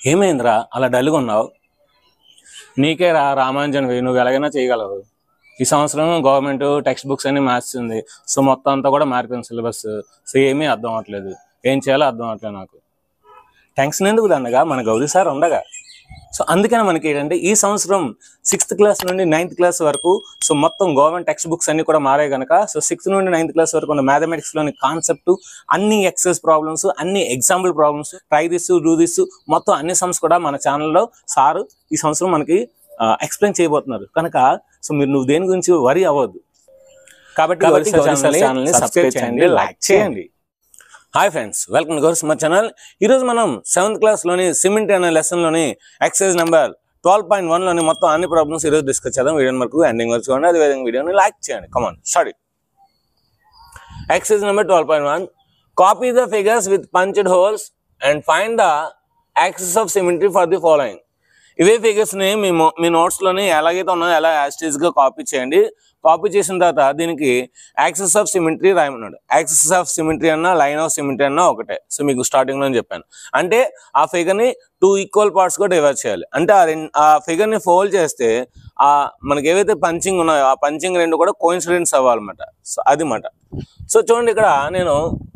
ఏమైందిరా అలా డల్గా ఉన్నావు నీకే రా రామాంజన్ వేయి నువ్వు ఎలాగైనా చేయగలవు ఈ సంవత్సరం గవర్నమెంట్ టెక్స్ట్ బుక్స్ అన్ని మార్చింది సో మొత్తం అంతా కూడా మారిపోయింది సిలబస్ సో ఏమీ అర్థం అవ్వట్లేదు ఏం చేయాలో అర్థం అవ్వట్లేదు నాకు టెన్షన్ ఎందుకు దండగా మన గౌరీ సార్ ఉండగా సో అందుకని మనకి ఏంటంటే ఈ సంవత్సరం సిక్స్త్ క్లాస్ నుండి నైన్త్ క్లాస్ వరకు సో మొత్తం గవర్నమెంట్ టెక్స్ట్ బుక్స్ అన్ని కూడా మారాయి కనుక సో సిక్స్త్ నుండి నైన్త్ క్లాస్ వరకు ఉన్న mathematics లోని కాన్సెప్ట్ అన్ని ఎక్సైజ్ ప్రాబ్లమ్స్ అన్ని example problems try this do this మొత్తం అన్ని సమ్స్ కూడా మన ఛానల్లో సారు ఈ సంవత్సరం మనకి ఎక్స్ప్లెయిన్ చేయబోతున్నారు కనుక సో మీరు నువ్వు దేని గురించి వరి అవ్వద్దు కాబట్టి కాబట్టి గౌరీ గౌరీ సార్ ఛానల్ని ఛానల్ని సబ్స్క్రైబ్ చేయండి లైక్ చేయండి hi friends welcome to Gaurav channel ఈరోజు మనం సెవెంత్ క్లాస్లోని సిమెంట్ అనే లెసన్లోని ఎక్సైజ్ నెంబర్ ట్వెల్వ్ పాయింట్ వన్లోని మొత్తం అన్ని ప్రాబ్లమ్స్ ఈరోజు డిస్కస్ చేద్దాం వీడియో వరకు ఎండింగ్ వరకు చూడండి అదేవిధంగా వీడియోని లైక్ చేయండి come on study exercise number twelve point one copy the figures with punched holes and find the axis of symmetry for the following ఇవే ఫిగర్స్ ని మీ mo- మీ notes లోని ఎలాగైతే ఉన్నాయో అలా యాస్టీజ్ గా కాపీ చేయండి కాపీ చేసిన తర్వాత దీనికి యాక్సెస్ ఆఫ్ సిమెంట్రీ రాయమన్నాడు యాక్సెస్ ఆఫ్ సిమెంట్రీ అన్న లైన్ ఆఫ్ సిమెంట్రీ అన్న ఒకటే సో మీకు స్టార్టింగ్ లో చెప్పాను అంటే ఆ ఫిగర్ ని టూ ఈక్వల్ పార్ట్స్ గా డివైడ్ చేయాలి అంటే ఆ రెండు ఆ ఫిగర్ ని ఫోల్డ్ చేస్తే ఆ మనకి ఏవైతే పంచింగ్ ఉన్నాయో ఆ పంచింగ్ రెండు కూడా కోయిన్సిడెన్స్ అవ్వాలన్నమాట సో అది మాట సో చూడండి ఇక్కడ నేను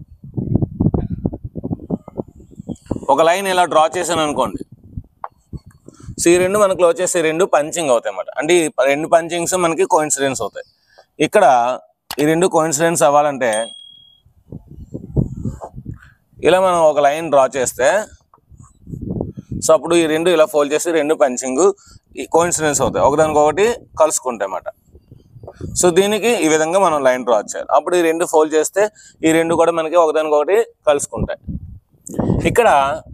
ఒక లైన్ ఇలా డ్రా చేశాను అనుకోండి సో ఈ రెండు మనకు క్లోజ్ చేసి రెండు పంచింగ్ అవుతాయి అన్నమాట అంటే ఈ రెండు పంచింగ్స్ మనకి కోయిన్సిడెన్స్ అవుతాయి ఇక్కడ ఈ రెండు కోయిన్సిడెన్స్ అవ్వాలంటే ఇలా మనం ఒక లైన్ డ్రా చేస్తే సో అప్పుడు ఈ రెండు ఇలా ఫోల్డ్ చేసి రెండు పంచింగ్ ఈ కోయిన్సిడెన్స్ అవుతాయి ఒకదానికొకటి కలుసుకుంటాయి అన్నమాట సో దీనికి ఈ విధంగా మనం లైన్ డ్రా చేయాలి అప్పుడు ఈ రెండు ఫోల్డ్ చేస్తే ఈ రెండు కూడా మనకి ఒకదానికొకటి కలుసుకుంటాయి ఇక్కడ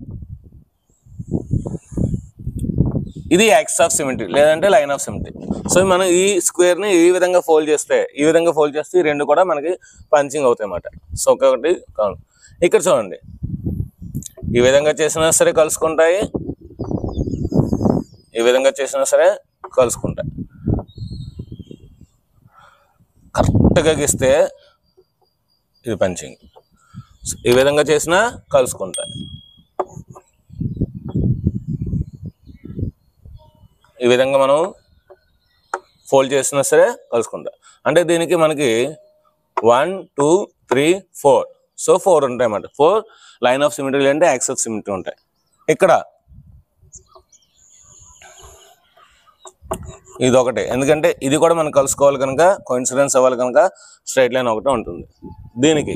ఇది యాక్స్ ఆఫ్ సిమెంట్రీ లేదంటే లైన్ ఆఫ్ సిమెంట్రీ సో మనం ఈ స్క్వేర్ ని ఈ విధంగా ఫోల్డ్ చేస్తే ఈ విధంగా ఫోల్డ్ చేస్తే ఈ రెండు కూడా మనకి పంచింగ్ అవుతాయి అన్నమాట సో ఒకటి కావాలి ఇక్కడ చూడండి ఈ విధంగా చేసినా సరే కలుసుకుంటాయి ఈ విధంగా చేసినా సరే కలుసుకుంటాయి కరెక్ట్గా గీస్తే ఇది పంచింగ్ ఈ విధంగా చేసినా కలుసుకుంటాయి ఈ విధంగా మనం ఫోల్డ్ చేసినా సరే కలుసుకుంటాం అంటే దీనికి మనకి one two three four so four ఉంటాయి అన్నమాట ఫోర్ లైన్ ఆఫ్ సిమెట్రీ అంటే యాక్స్ ఆఫ్ సిమెట్రీ ఉంటాయి ఇక్కడ ఇది ఒకటే ఎందుకంటే ఇది కూడా మనం కలుసుకోవాలి కనుక కోయిన్సిడెన్స్ అవ్వాలి కనుక స్ట్రైట్ లైన్ ఒకటే ఉంటుంది దీనికి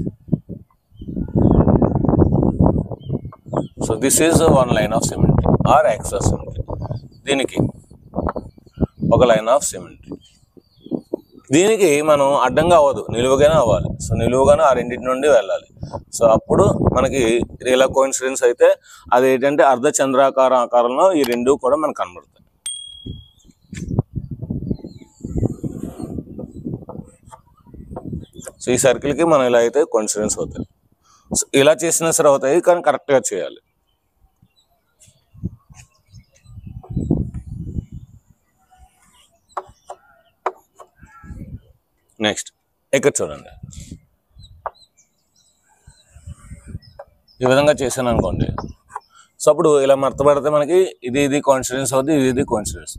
so this is one line of symmetry or axis of symmetry దీనికి ఒక లైన్ ఆఫ్ సిమెంట్రీ దీనికి మనం అడ్డంగా అవ్వదు నిలువుగానే అవ్వాలి సో నిలువుగానే ఆ రెండింటి నుండి వెళ్ళాలి సో అప్పుడు మనకి ఇలా కోయిన్సిడెన్స్ అయితే అది ఏంటంటే అర్ధ చంద్రాకార ఆకారంలో ఈ రెండు కూడా మనకు కనబడతాయి సో ఈ సర్కిల్కి మనం ఇలా అయితే కోయిన్సిడెన్స్ అవుతాయి సో ఇలా చేసినా సరే అవుతాయి కానీ కరెక్ట్గా చేయాలి నెక్స్ట్ ఇక్కడ చూడండి ఈ విధంగా చేశాను అనుకోండి సో అప్పుడు ఇలా మడత పెడితే మనకి ఇది ఇది కాన్ఫిడెన్స్ అవుతుంది ఇది ఇది కాన్ఫిడెన్స్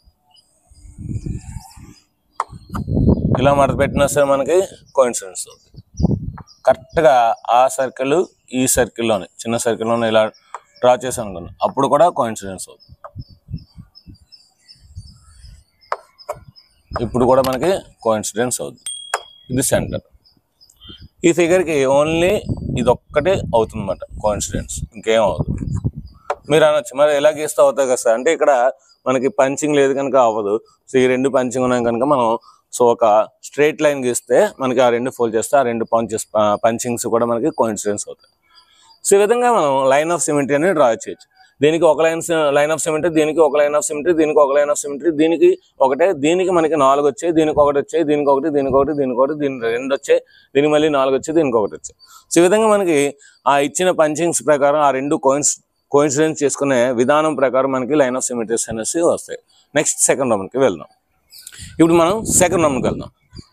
ఇలా మడత పెట్టినా సరే మనకి కోయిన్సిడెన్స్ అవుతుంది కరెక్ట్గా ఆ సర్కిల్ ఈ సర్కిల్లోనే చిన్న సర్కిల్లోనే ఇలా డ్రా చేశాను అనుకోండి అప్పుడు కూడా కోయిన్సిడెన్స్ అవుతుంది ఇప్పుడు కూడా మనకి కోయిన్సిడెన్స్ అవుతుంది ఇది సెంటర్ ఈ ఫిగర్కి ఓన్లీ ఇది ఒక్కటే అవుతుంది అనమాట కోయిన్సిడెన్స్ ఇంకేం అవుతుంది మీరు అనొచ్చు మరి ఎలా గీస్తే అవుతాయి కదా సార్ అంటే ఇక్కడ మనకి పంచింగ్ లేదు కనుక అవ్వదు సో ఈ రెండు పంచింగ్ ఉన్నాయి కనుక మనం సో ఒక స్ట్రైట్ లైన్ గీస్తే మనకి ఆ రెండు ఫోల్డ్ చేస్తే ఆ రెండు పంచెస్ పంచింగ్స్ కూడా మనకి కోయిన్సిడెన్స్ అవుతాయి సో ఈ విధంగా మనం లైన్ ఆఫ్ సిమెంట్రీ అనేది డ్రా చేయొచ్చు దీనికి ఒక లైన్ లైన్ ఆఫ్ సిమెంట్రీ దీనికి ఒక లైన్ ఆఫ్ సిమెంట్రీ దీనికి ఒక లైన్ ఆఫ్ సిమెంట్రీ దీనికి ఒకటే దీనికి మనకి నాలుగు వచ్చాయి దీనికి ఒకటి వచ్చాయి దీనికి ఒకటి దీనికి ఒకటి దీనికి ఒకటి దీనికి రెండు వచ్చాయి దీనికి మళ్ళీ నాలుగు వచ్చాయి దీనికి ఒకటి వచ్చాయి సో ఈ విధంగా మనకి ఆ ఇచ్చిన పంచింగ్స్ ప్రకారం ఆ రెండు కోయిన్స్ కోయిన్సిడెన్స్ చేసుకునే విధానం ప్రకారం మనకి లైన్ ఆఫ్ సిమెట్రీస్ అనేసి వస్తాయి నెక్స్ట్ సెకండ్ రౌండ్కి వెళ్దాం ఇప్పుడు మనం సెకండ్ రౌండ్కి వెళ్దాం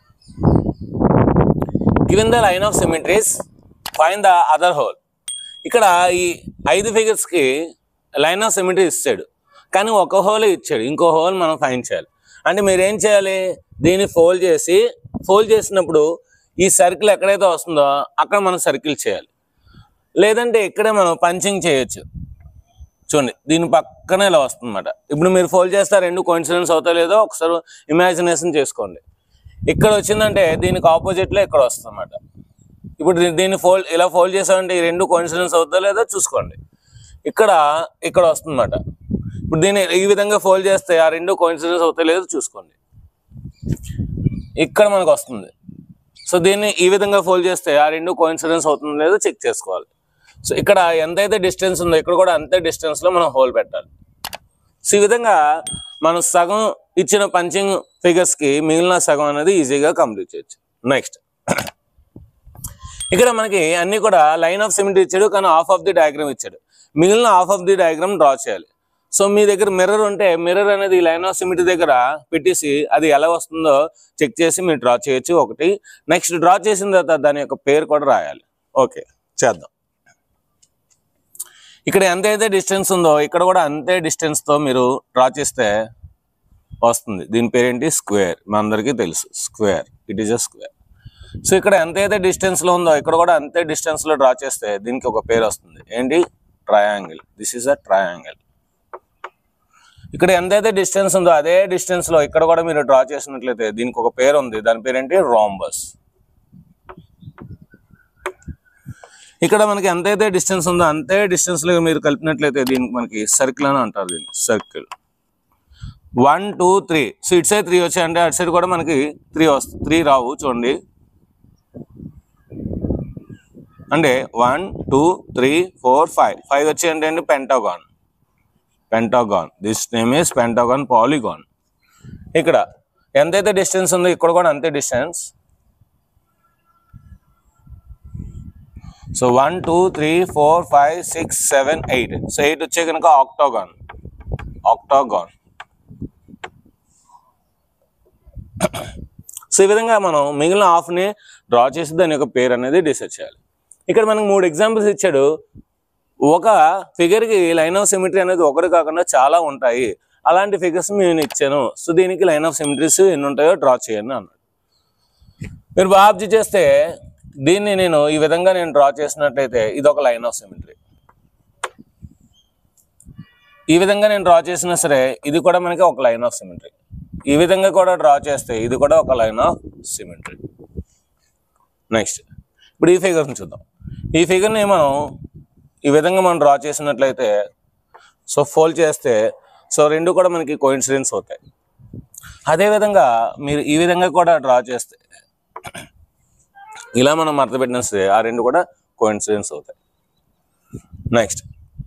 given the line of symmetries find the other hole ఇక్కడ ఈ ఐదు ఫిగర్స్కి లైన్ ఆఫ్ సిమెట్రీ ఇచ్చాడు కానీ ఒక హోల్ ఇచ్చాడు ఇంకో హోల్ మనం ఫైన్ చేయాలి అంటే మీరు ఏం చేయాలి దీన్ని ఫోల్డ్ చేసి ఫోల్డ్ చేసినప్పుడు ఈ సర్కిల్ ఎక్కడైతే వస్తుందో అక్కడ మనం సర్కిల్ చేయాలి లేదంటే ఇక్కడే మనం పంచింగ్ చేయొచ్చు చూడండి దీని పక్కన ఇలా వస్తుందన్నమాట ఇప్పుడు మీరు ఫోల్డ్ చేస్తే రెండు కోయిన్సిడెన్స్ అవుతా లేదో ఒకసారి ఇమాజినేషన్ చేసుకోండి ఇక్కడ వచ్చిందంటే దీనికి ఆపోజిట్లో ఇక్కడ వస్తుంది అన్నమాట ఇప్పుడు దీ- దీన్ని ఫోల్డ్ ఇలా ఫోల్డ్ చేసామంటే ఈ రెండు కోయిన్సిడెన్స్ అవుతా లేదో చూసుకోండి ఇక్కడ ఇక్కడ వస్తుందన్నమాట ఇప్పుడు దీన్ని ఈ విధంగా ఫోల్డ్ చేస్తే ఆ రెండు కోయిన్సిడెన్స్ అవుతా లేదో చూసుకోండి ఇక్కడ మనకు వస్తుంది సో దీన్ని ఈ విధంగా ఫోల్డ్ చేస్తే ఆ రెండు కోయిన్సిడెన్స్ అవుతుందో లేదో చెక్ చేసుకోవాలి సో ఇక్కడ ఎంతైతే డిస్టెన్స్ ఉందో ఇక్కడ కూడా అంతే distance లో మనం హోల్ పెట్టాలి సో ఈ విధంగా మనం సగం ఇచ్చిన పంచింగ్ కి మిగిలిన సగం అనేది ఈజీగా కంప్లీట్ చేయొచ్చు నెక్స్ట్ ఇక్కడ మనకి అన్ని కూడా లైన్ ఆఫ్ సిమెంట్ ఇచ్చాడు కానీ హాఫ్ ఆఫ్ ది డయాగ్రామ్ ఇచ్చాడు మిగిలిన half of the diagram draw చేయాలి సో మీ దగ్గర మిర్రర్ ఉంటే మిర్రర్ అనేది లైన్ ఆఫ్ సిమెంట్ దగ్గర పెట్టేసి అది ఎలా వస్తుందో చెక్ చేసి మీరు డ్రా చేయొచ్చు ఒకటి నెక్స్ట్ డ్రా చేసిన తర్వాత దాని యొక్క పేరు కూడా రాయాలి ఓకే చేద్దాం ఇక్కడ ఎంతైతే డిస్టెన్స్ ఉందో ఇక్కడ కూడా అంతే distance తో మీరు డ్రా చేస్తే వస్తుంది దీని పేరేంటి స్క్వేర్ మనందరికీ తెలుసు square it is a square so ఇక్కడ ఎంతైతే distance లో ఉందో ఇక్కడ కూడా అంతే distance లో డ్రా చేస్తే దీనికి ఒక పేరు వస్తుంది ఏంటి triangle this is a triangle ఇక్కడ ఎంతైతే డిస్టెన్స్ ఉందో అదే distance లో ఇక్కడ కూడా మీరు డ్రా చేసినట్లయితే దీనికి ఒక పేరు ఉంది దాని పేరేంటి రాంబస్ ఇక్కడ మనకి ఎంతైతే డిస్టెన్స్ ఉందో అంతే distance లో మీరు కలిపినట్లయితే దీనికి మనకి సర్కిల్ అని అంటారు దీన్ని circle one two three so ఇటు సైడ్ త్రీ వచ్చాయంటే అటు సైడ్ కూడా మనకి త్రీ వస్తుంది త్రీ రావు చూడండి అంటే one two three four five five వచ్చాయంటే అండి pentagon pentagon this name is pentagon polygon ఇక్కడ ఎంతైతే డిస్టెన్స్ ఉందో ఇక్కడ కూడా అంతే distance so one two three four five six seven eight so eight వచ్చే కనుక ఆక్టాగాన్ ఆక్టాగాన్ సో ఈ విధంగా మనం మిగిలిన హాఫ్ని డ్రా చేసి దాని యొక్క పేరు అనేది డిసైడ్ చేయాలి ఇక్కడ మనకు మూడు ఎగ్జాంపుల్స్ ఇచ్చాడు ఒక ఫిగర్కి లైన్ ఆఫ్ సిమెట్రీ అనేది ఒకటి కాకుండా చాలా ఉంటాయి అలాంటి ఫిగర్స్ నేను ఇచ్చాను సో దీనికి లైన్ ఆఫ్ సిమెట్రీస్ ఎన్ని ఉంటాయో డ్రా చేయండి అన్నాడు మీరు బాగా అబ్జర్వ్ చేస్తే దీన్ని నేను ఈ విధంగా నేను డ్రా చేసినట్టయితే ఇది ఒక లైన్ ఆఫ్ సిమెట్రీ ఈ విధంగా నేను డ్రా చేసినా సరే ఇది కూడా మనకి ఒక లైన్ ఆఫ్ సిమెట్రీ ఈ విధంగా కూడా డ్రా చేస్తే ఇది కూడా ఒక లైన్ ఆఫ్ సిమెట్రీ నెక్స్ట్ ఇప్పుడు ఈ ఫిగర్ని చూద్దాం ఈ ఫిగర్ని మనం ఈ విధంగా మనం డ్రా చేసినట్లయితే సో ఫోల్డ్ చేస్తే సో రెండు కూడా మనకి కోయిన్సిడెన్స్ అవుతాయి అదేవిధంగా మీరు ఈ విధంగా కూడా డ్రా చేస్తే ఇలా మనం మడత పెట్టిస్తే ఆ రెండు కూడా కోయిన్సిడెన్స్ అవుతాయి నెక్స్ట్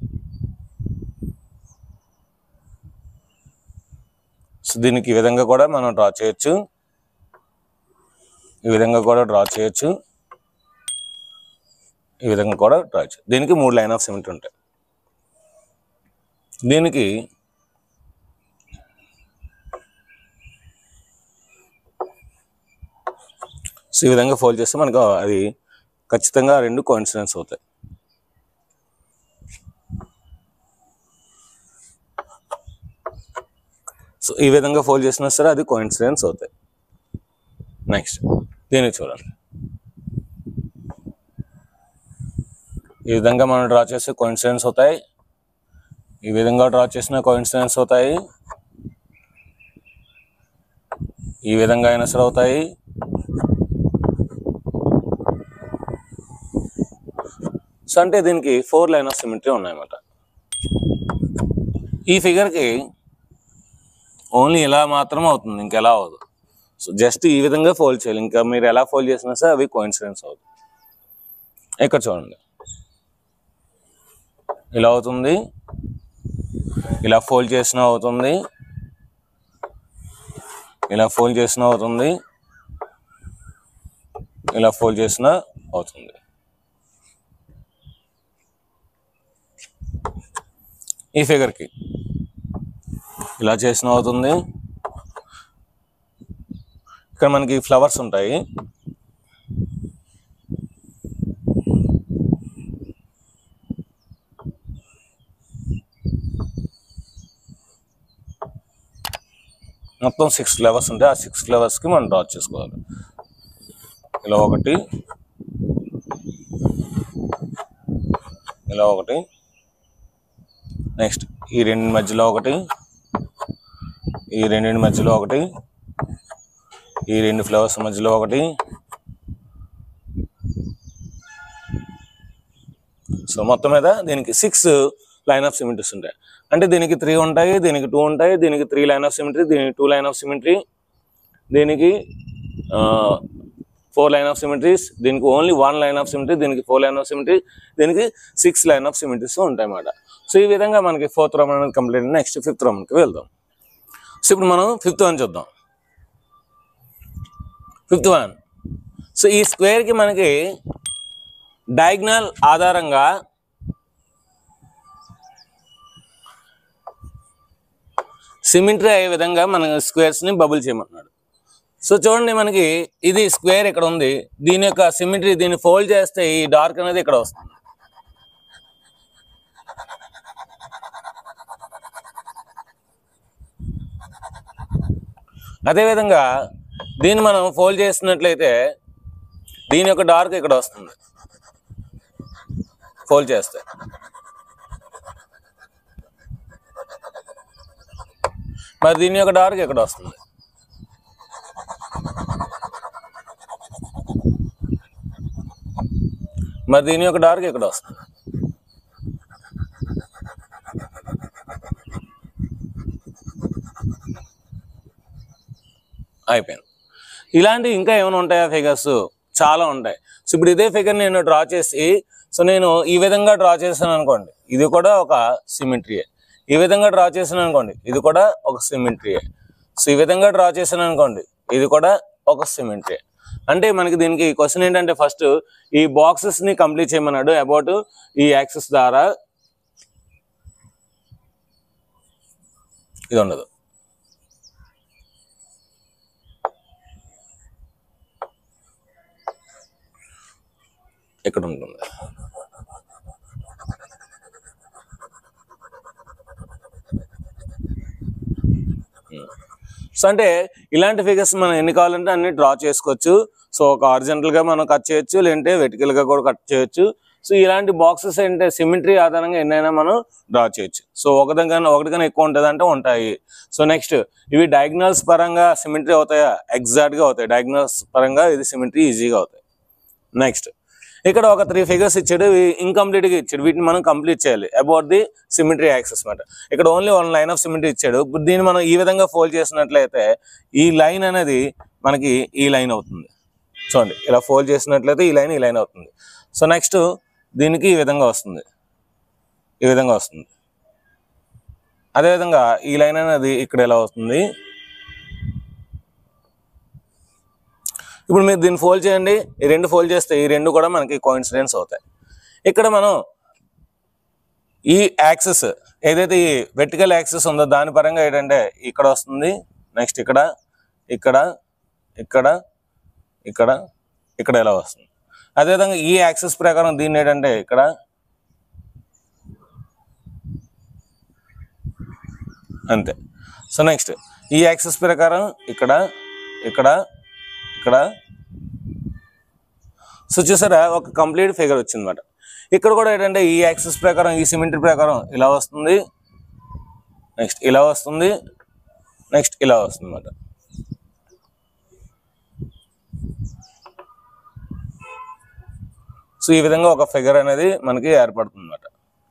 సో దీనికి ఈ విధంగా కూడా మనం డ్రా చేయొచ్చు ఈ విధంగా కూడా డ్రా చేయొచ్చు ఈ విధంగా కూడా డ్రా చేయొచ్చు దీనికి మూడు లైన్ ఆఫ్ సిమెంట్ ఉంటాయి దీనికి సో ఈ విధంగా ఫోల్డ్ చేస్తే మనకు అది ఖచ్చితంగా ఆ రెండు కోయిన్సిడెన్స్ అవుతాయి సో ఈ విధంగా ఫోల్డ్ చేసినా సరే అది కోయిన్సిడెన్స్ అవుతాయి నెక్స్ట్ దీన్ని చూడండి ఈ విధంగా మనం డ్రా చేస్తే కోయిన్సిడెన్స్ అవుతాయి ఈ విధంగా డ్రా చేసిన కోయిన్సిడెన్స్ అవుతాయి ఈ విధంగా అయినా సరే అవుతాయి సో అంటే దీనికి ఫోర్ లైన్ ఆఫ్ సిమెట్రీ ఉన్నాయన్నమాట ఈ ఫిగర్కి ఓన్లీ ఇలా మాత్రం అవుతుంది ఇంకెలా అవ్వదు సో జస్ట్ ఈ విధంగా ఫోల్డ్ చేయాలి ఇంకా మీరు ఎలా ఫోల్డ్ చేసినా సరే అవి కోయిన్సిడెన్స్ అవుతుంది ఇక్కడ చూడండి ఇలా అవుతుంది ఇలా ఫోల్డ్ చేసినా అవుతుంది ఇలా ఫోల్డ్ చేసినా అవుతుంది ఇలా ఫోల్డ్ చేసినా అవుతుంది ఈ ఫిగర్కి ఇలా చేసిన అవుతుంది ఇక్కడ మనకి ఫ్లవర్స్ ఉంటాయి మొత్తం సిక్స్ ఫ్లేవర్స్ ఉంటాయి ఆ సిక్స్ ఫ్లేవర్స్కి మనం డ్రా చేసుకోవాలి ఇలా ఒకటి ఇలా ఒకటి నెక్స్ట్ ఈ రెండు మధ్యలో ఒకటి ఈ రెండింటి మధ్యలో ఒకటి ఈ రెండు ఫ్లవర్స్ మధ్యలో ఒకటి సో మొత్తం మీద దీనికి సిక్స్ లైన్ ఆఫ్ సిమెంట్రీస్ ఉంటాయి అంటే దీనికి త్రీ ఉంటాయి దీనికి టూ ఉంటాయి దీనికి త్రీ లైన్ ఆఫ్ సిమెంట్రీ దీనికి టూ లైన్ ఆఫ్ సిమెంట్రీ దీనికి ఫోర్ లైన్ ఆఫ్ సిమెంట్రీస్ దీనికి only one line of symmetry దీనికి ఫోర్ లైన్ ఆఫ్ సిమెంట్రీ దీనికి సిక్స్ లైన్ ఆఫ్ సిమెంట్రీస్ ఉంటాయి అన్నమాట సో ఈ విధంగా మనకి ఫోర్త్ రోమన్ అనేది కంప్లీట్ నెక్స్ట్ ఫిఫ్త్ రోమన్కి వెళ్దాం సో ఇప్పుడు మనం ఫిఫ్త్ వన్ చూద్దాం ఫిఫ్త్ వన్ సో ఈ స్క్వేర్కి మనకి డయాగ్నల్ ఆధారంగా సిమెంట్రీ అయ్యే విధంగా మన స్క్వేర్స్ని బబుల్ చేయమన్నాడు సో చూడండి మనకి ఇది స్క్వేర్ ఇక్కడ ఉంది దీని యొక్క సిమెంట్రీ దీన్ని ఫోల్డ్ చేస్తే ఈ డార్క్ అనేది ఇక్కడ వస్తుంది అదేవిధంగా దీన్ని మనం ఫోల్డ్ చేస్తున్నట్లయితే దీని యొక్క డార్క్ ఇక్కడ వస్తుంది ఫోల్డ్ చేస్తే మరి దీని యొక్క డార్క్ ఇక్కడ వస్తుంది మరి దీని యొక్క డార్క్ ఇక్కడ వస్తుంది అయిపోయింది ఇలాంటివి ఇంకా ఏమైనా ఉంటాయా ఫిగర్స్ చాలా ఉంటాయి సో ఇప్పుడు ఇదే ఫిగర్ నేను డ్రా చేసి సో నేను ఈ విధంగా డ్రా చేశాను అనుకోండి ఇది కూడా ఒక సిమెట్రీయే ఈ విధంగా డ్రా చేశాను అనుకోండి ఇది కూడా ఒక సిమెట్రీయే సో ఈ విధంగా డ్రా చేశాను అనుకోండి ఇది కూడా ఒక సిమెట్రీ అంటే మనకి దీనికి క్వశ్చన్ ఏంటంటే ఫస్ట్ ఈ బాక్సెస్ ని కంప్లీట్ చేయమన్నాడు అబౌట్ ఈ యాక్సెస్ ద్వారా ఇది ఉండదు ఇక్కడ ఉంటుంది సో అంటే ఇలాంటి ఫిగర్స్ మనం ఎన్ని కావాలంటే అన్ని డ్రా చేసుకోవచ్చు సో ఒక horizontal గా మనం కట్ చేయొచ్చు లేదంటే vertical గా కూడా కట్ చేయొచ్చు సో ఇలాంటి బాక్సెస్ ఏంటంటే సిమెట్రీ ఆధారంగా ఎన్నైనా మనం డ్రా చేయొచ్చు సో ఒకటికన్నా ఒకటికన్నా ఎక్కువ ఉంటుంది అంటే ఉంటాయి సో నెక్స్ట్ ఇవి డయాగ్నల్స్ పరంగా సిమెట్రీ అవుతాయా Exact గా అవుతాయి డయాగ్నల్స్ పరంగా ఇది సిమెట్రీ ఈజీగా అవుతాయి నెక్స్ట్ ఇక్కడ ఒక త్రీ ఫిగర్స్ ఇచ్చాడు ఇన్కంప్లీట్ గా ఇచ్చాడు వీటిని మనం కంప్లీట్ చేయాలి అబౌట్ ది సిమెట్రీ యాక్సెస్ మాట ఇక్కడ only one line of symmetry ఇచ్చాడు ఇప్పుడు దీన్ని మనం ఈ విధంగా ఫోల్డ్ చేసినట్లయితే ఈ లైన్ అనేది మనకి ఈ లైన్ అవుతుంది చూడండి ఇలా ఫోల్డ్ చేసినట్లయితే ఈ లైన్ ఈ లైన్ అవుతుంది సో నెక్స్ట్ దీనికి ఈ విధంగా వస్తుంది ఈ విధంగా వస్తుంది అదేవిధంగా ఈ లైన్ అనేది ఇక్కడ ఎలా వస్తుంది ఇప్పుడు మీరు దీన్ని ఫోల్డ్ చేయండి ఈ రెండు ఫోల్డ్ చేస్తే ఈ రెండు కూడా మనకి కోయిన్సిడెన్స్ అవుతాయి ఇక్కడ మనం ఈ యాక్సెస్ ఏదైతే ఈ వెర్టికల్ యాక్సెస్ ఉందో దాని పరంగా ఏంటంటే ఇక్కడ వస్తుంది నెక్స్ట్ ఇక్కడ ఇక్కడ ఇక్కడ ఇక్కడ ఇక్కడ ఎలా వస్తుంది అదేవిధంగా ఈ యాక్సెస్ ప్రకారం దీన్ని ఏంటంటే ఇక్కడ అంతే సో నెక్స్ట్ ఈ యాక్సెస్ ప్రకారం ఇక్కడ ఇక్కడ ఇక్కడ సో చూసారా ఒక కంప్లీట్ ఫిగర్ వచ్చింది అనమాట ఇక్కడ కూడా ఏంటంటే ఈ యాక్సెస్ ప్రకారం ఈ సిమెంట్రీ ప్రకారం ఇలా వస్తుంది నెక్స్ట్ ఇలా వస్తుంది నెక్స్ట్ ఇలా వస్తుంది అనమాట సో ఈ విధంగా ఒక ఫిగర్ అనేది మనకి ఏర్పడుతుంది అనమాట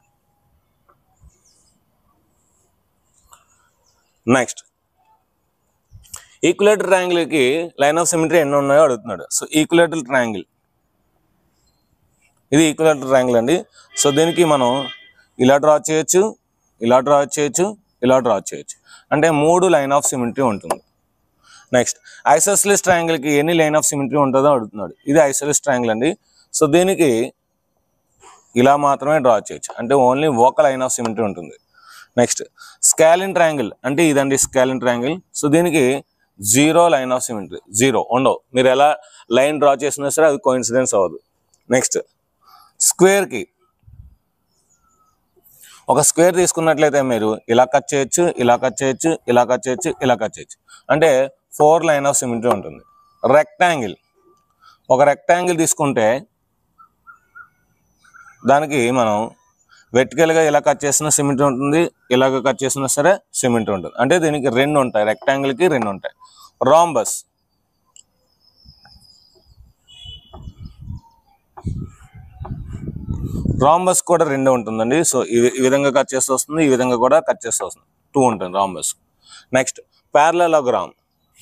నెక్స్ట్ ఈక్యులేటర్ ట్రయాంగిల్కి లైన్ ఆఫ్ సిమెట్రీ ఎన్ని ఉన్నాయో అడుగుతున్నాడు సో ఈక్యులేటర్ ట్రయాంగిల్ ఇది ఈక్యులేటర్ ట్రయాంగిల్ అండి సో దీనికి మనం ఇలా డ్రా చేయొచ్చు ఇలా డ్రా చేయొచ్చు ఇలా డ్రా చేయొచ్చు అంటే మూడు లైన్ ఆఫ్ సిమెట్రీ ఉంటుంది నెక్స్ట్ ఐసోస్లిస్ ట్రయాంగిల్కి ఎన్ని లైన్ ఆఫ్ సిమెట్రీ ఉంటుందో అడుగుతున్నాడు ఇది ఐసోలిస్ ట్రయాంగిల్ అండి సో దీనికి ఇలా మాత్రమే డ్రా చేయొచ్చు అంటే ఓన్లీ ఒక లైన్ ఆఫ్ సిమెట్రీ ఉంటుంది నెక్స్ట్ స్కాలిన్ ట్రయాంగిల్ అంటే ఇదండి స్కాలిన్ ట్రయాంగిల్ సో దీనికి zero line of symmetry zero ఉండవు మీరు ఎలా లైన్ డ్రా చేసినా సరే అది కోయిన్సిడెన్స్ అవ్వదు నెక్స్ట్ స్క్వేర్కి ఒక స్క్వేర్ తీసుకున్నట్లయితే మీరు ఇలా కట్ చేయొచ్చు ఇలా కట్ చేయొచ్చు ఇలా కట్ చేయొచ్చు ఇలా కట్ చేయొచ్చు అంటే ఫోర్ లైన్ ఆఫ్ సిమెట్రీ ఉంటుంది రెక్టాంగిల్ ఒక రెక్టాంగిల్ తీసుకుంటే దానికి మనం వెర్టికల్గా ఇలా కట్ చేసిన సిమెంట్ ఉంటుంది ఇలాగ కట్ చేసినా సరే సిమెంట్ ఉంటుంది అంటే దీనికి రెండు ఉంటాయి రెక్టాంగిల్కి రెండు ఉంటాయి రాంబస్ రాంబస్ కూడా రెండు ఉంటుందండి సో ఈ ఈ విధంగా కట్ చేస్తూ వస్తుంది ఈ విధంగా కూడా కట్ చేస్తూ వస్తుంది టూ ఉంటుంది రాంబస్ నెక్స్ట్ ప్యారలలోగ్రామ్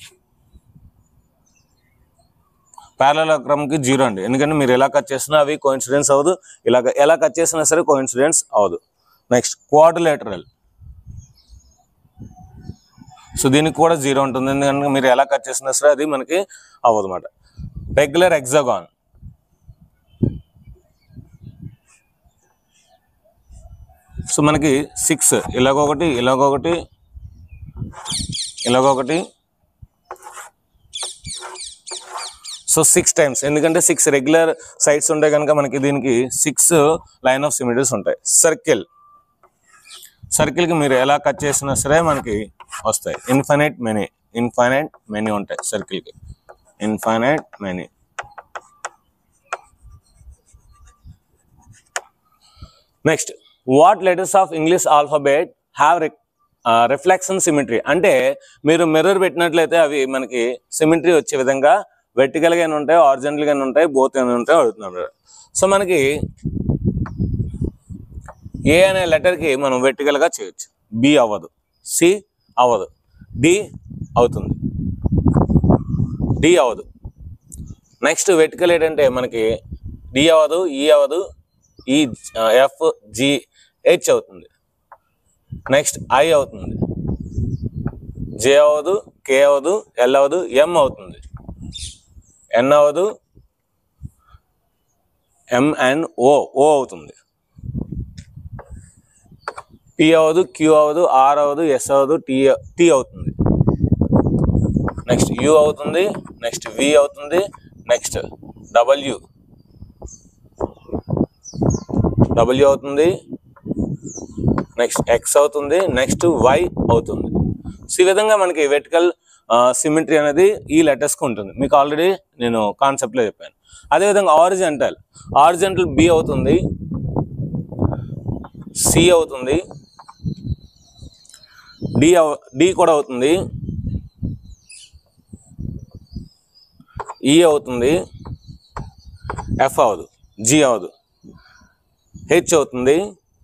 కి జీరో అండి ఎందుకంటే మీరు ఎలా కట్ చేసినా అవి కోఇన్సిడెన్స్ అవ్వదు ఇలాగ ఎలా కట్ చేసినా సరే కోఇన్సిడెన్స్ అవ్వదు నెక్స్ట్ క్వాడ్రిలేటరల్ సో దీనికి కూడా జీరో ఉంటుంది ఎందుకంటే మీరు ఎలా కట్ చేసినా సరే అది మనకి అవ్వదు అనమాట రెగ్యులర్ ఎగ్జాగాన్ సో మనకి సిక్స్ ఇలాగొకటి ఇలాగొకటి ఇలాగొకటి సో సిక్స్ టైమ్స్ ఎందుకంటే సిక్స్ రెగ్యులర్ సైడ్స్ ఉంటాయి కనుక మనకి దీనికి సిక్స్ లైన్ ఆఫ్ సిమిటర్స్ ఉంటాయి సర్కిల్ సర్కిల్కి మీరు ఎలా కట్ చేసినా సరే మనకి వస్తాయి ఇన్ఫైనైట్ మెనీ ఇన్ఫైనైట్ మెనీ ఉంటాయి సర్కిల్కి infinite many next what letters of English alphabet have reflection symmetry అంటే మీరు మిర్రర్ పెట్టినట్లయితే అవి మనకి సిమిట్రీ వచ్చే విధంగా vertical గానే ఉంటాయి horizontal గానే ఉంటాయి బోత్ గానే ఉంటాయి అడుగుతున్నాం సో మనకి ఏ అనే లెటర్కి మనం vertical గా చేయొచ్చు బి అవ్వదు సి అవ్వదు డి అవుతుంది డి అవ్వదు నెక్స్ట్ వెర్టికల్ ఏంటంటే మనకి డి అవ్వదు ఈ అవ్వదు ఈ ఎఫ్ జి హెచ్ అవుతుంది నెక్స్ట్ ఐ అవుతుంది జే అవ్వదు కే అవ్వదు ఎల్ అవ్వదు ఎం అవుతుంది ఎన్ అవ్వదు ఎంఎన్ ఓ ఓ అవుతుంది పి అవ్వదు క్యూ అవ్వదు ఆర్ అవ్వదు ఎస్ అవ్వదు టీ టీ అవుతుంది నెక్స్ట్ యు అవుతుంది నెక్స్ట్ వి అవుతుంది నెక్స్ట్ డబ్ల్యూ డబ్ల్యూ అవుతుంది నెక్స్ట్ ఎక్స్ అవుతుంది నెక్స్ట్ వై అవుతుంది సో ఈ విధంగా మనకి వెర్టికల్ సిమెట్రీ అనేది ఈ లెటర్స్కి ఉంటుంది మీకు ఆల్రెడీ నేను కాన్సెప్ట్లో చెప్పాను అదేవిధంగా ఆరిజెంటల్ ఆరిజెంటల్ బి అవుతుంది సి అవుతుంది డి అవ డి కూడా అవుతుంది ఈ అవుతుంది ఎఫ్ అవ్వదు జి అవ్వదు హెచ్ అవుతుంది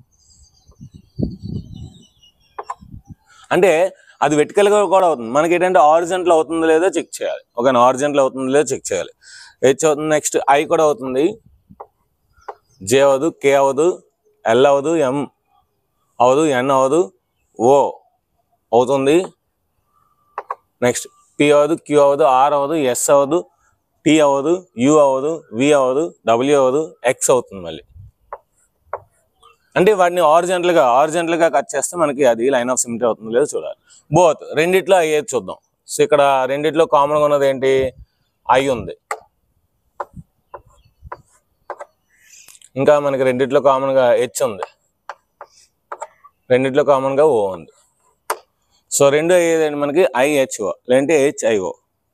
అంటే అది వెటికల్గా కూడా అవుతుంది మనకి ఏంటంటే ఆరిజెంట్లో అవుతుందో లేదో చెక్ చేయాలి ఒక ఆరిజెంట్లో అవుతుందో లేదో చెక్ చేయాలి హెచ్ అవుతుంది నెక్స్ట్ ఐ కూడా అవుతుంది జే అవ్వదు కే అవ్వదు ఎల్ అవ్వదు ఎం అవ్వదు ఎన్ అవ్వదు ఓ అవుతుంది నెక్స్ట్ పి అవ్వదు క్యూ అవ్వదు ఆర్ అవ్వదు ఎస్ అవ్వదు టీ అవ్వదు యు అవ్వదు వి అవ్వదు డబ్ల్యూ అవ్వదు ఎక్స్ అవుతుంది మళ్ళీ అంటే వాటిని ఆరిజెంటల్గా ఆరిజెంటల్గా కట్ చేస్తే మనకి అది లైన్ ఆఫ్ సిమిట్రీ అవుతుందో లేదో చూడాలి బోత్ రెండిట్లో అయ్యేది చూద్దాం సో ఇక్కడ రెండిట్లో కామన్గా ఉన్నది ఏంటి ఐ ఉంది ఇంకా మనకి రెండిట్లో కామన్గా హెచ్ ఉంది రెండిట్లో కామన్గా ఓ ఉంది సో రెండు అయ్యేది మనకి ఐహెచ్ఓ లేదంటే హెచ్ఐఓ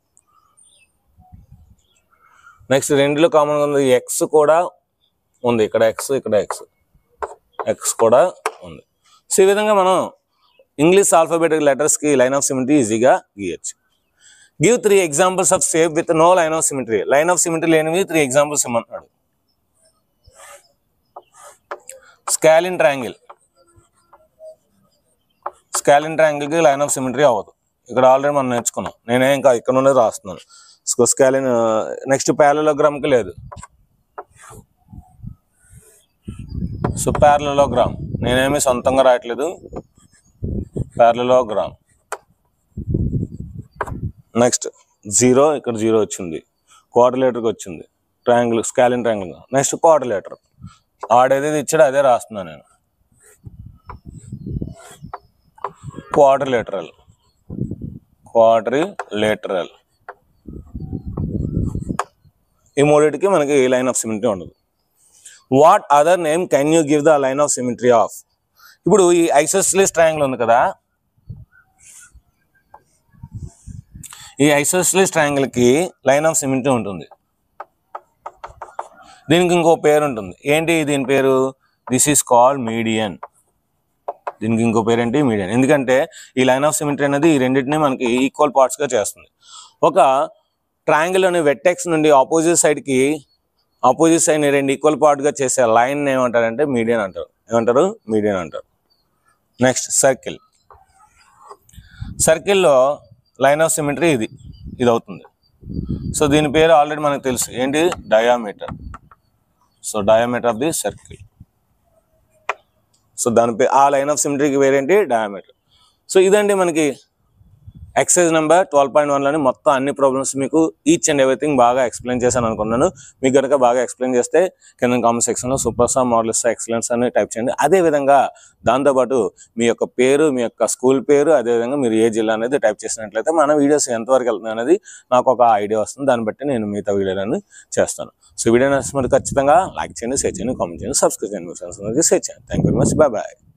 నెక్స్ట్ రెండులో కామన్గా ఉంది ఎక్స్ కూడా ఉంది ఇక్కడ ఎక్స్ ఇక్కడ ఎక్స్ ఎక్స్ కూడా ఉంది సో ఈ విధంగా మనం ఇంగ్లీష్ ఆల్ఫాబెటిక్ లెటర్స్కి లైన్ ఆఫ్ సిమిట్రీ ఈజీగా గీయచ్చు give three examples of shapes with no line of symmetry line of symmetry లేనివి త్రీ ఎగ్జాంపుల్స్ ఇమ్మంటున్నాడు స్కాలిన్ ట్రయాంగిల్ స్కాలిన్ ట్రయాంగిల్కి లైన్ ఆఫ్ సిమిట్రీ అవ్వదు ఇక్కడ ఆల్రెడీ మనం నేర్చుకున్నాం నేనే ఇంకా ఇక్కడ నుండి రాస్తున్నాను సో స్కాలిన్ నెక్స్ట్ ప్యారలోగ్రామ్కి లేదు సో ప్యారలోగ్రామ్ నేనేమి సొంతంగా రాయట్లేదు ప్యారలోగ్రామ్ నెక్స్ట్ జీరో ఇక్కడ జీరో వచ్చింది క్వార్టర్లేటర్కి వచ్చింది triangle scalene triangle next quadrilateral ఆడేది ఇచ్చాడు అదే రాస్తున్నాను నేను క్వార్టర్లేటరల్ క్వార్టర్లేటరల్ ఈ మూడింటికి మనకి లైన్ ఆఫ్ సిమిట్రీ ఉండదు what other name can you give the line of symmetry of ఇప్పుడు ఈ ఐసోస్లిస్ ట్రయాంగిల్ ఉంది కదా ఈ ఐసోస్లిస్ ట్రయాంగిల్కి లైన్ ఆఫ్ సిమెంట్రీ ఉంటుంది దీనికి ఇంకో పేరు ఉంటుంది ఏంటి దీని పేరు దిస్ ఈస్ కాల్డ్ మీడియన్ దీనికి ఇంకో పేరు ఏంటి మీడియన్ ఎందుకంటే ఈ లైన్ ఆఫ్ సిమెంట్రీ అనేది ఈ రెండింటిని మనకి ఈక్వల్ పార్ట్స్గా చేస్తుంది ఒక ట్రయాంగిల్ అనే వెట్టెక్స్ నుండి ఆపోజిట్ సైడ్కి ఆపోజిట్ సైడ్ రెండు ఈక్వల్ పార్ట్గా చేసే లైన్ ఏమంటారంటే మీడియన్ అంటారు ఏమంటారు మీడియన్ అంటారు నెక్స్ట్ సర్కిల్ సర్కిల్లో లైన్ ఆఫ్ సిమెట్రీ ఇది ఇది అవుతుంది సో దీని పేరు ఆల్రెడీ మనకు తెలుసు ఏంటి diameter so diameter of the circle so దాని పేరు ఆ లైన్ ఆఫ్ సిమెట్రీకి పేరేంటి డయామీటర్ సో ఇదండి మనకి ఎక్సైజ్ నెంబర్ ట్వెల్వ్ పాయింట్ వన్లోని మొత్తం అన్ని ప్రాబ్లమ్స్ మీకు ఈచ్ అండ్ ఎవ్రీథింగ్ బాగా ఎక్స్ప్లెయిన్ చేశాను అనుకున్నాను మీకు కనుక బాగా ఎక్స్ప్లెయిన్ చేస్తే కింద కామెంట్ సెక్షన్లో సూపర్ స్టార్ మోడల్స్ ఎక్సలెన్స్ అని టైప్ చేయండి అదేవిధంగా దాంతోపాటు మీ యొక్క పేరు మీ యొక్క స్కూల్ పేరు అదేవిధంగా మీరు ఏ జిల్లా అనేది టైప్ చేసినట్లయితే మన వీడియోస్ ఎంతవరకు వెళ్తుంది అనేది నాకు ఒక ఐడియా వస్తుంది దాన్ని బట్టి నేను మిగతా వీడియోలను చేస్తాను సో వీడియో నచ్చినప్పుడు ఖచ్చితంగా లైక్ చేయండి షేర్ చేయండి కామెంట్ చేయండి సబ్స్క్రైబ్ చేయండి మీ ఫ్రెండ్స్ అందరికీ షేర్ చేయండి thank you very much bye bye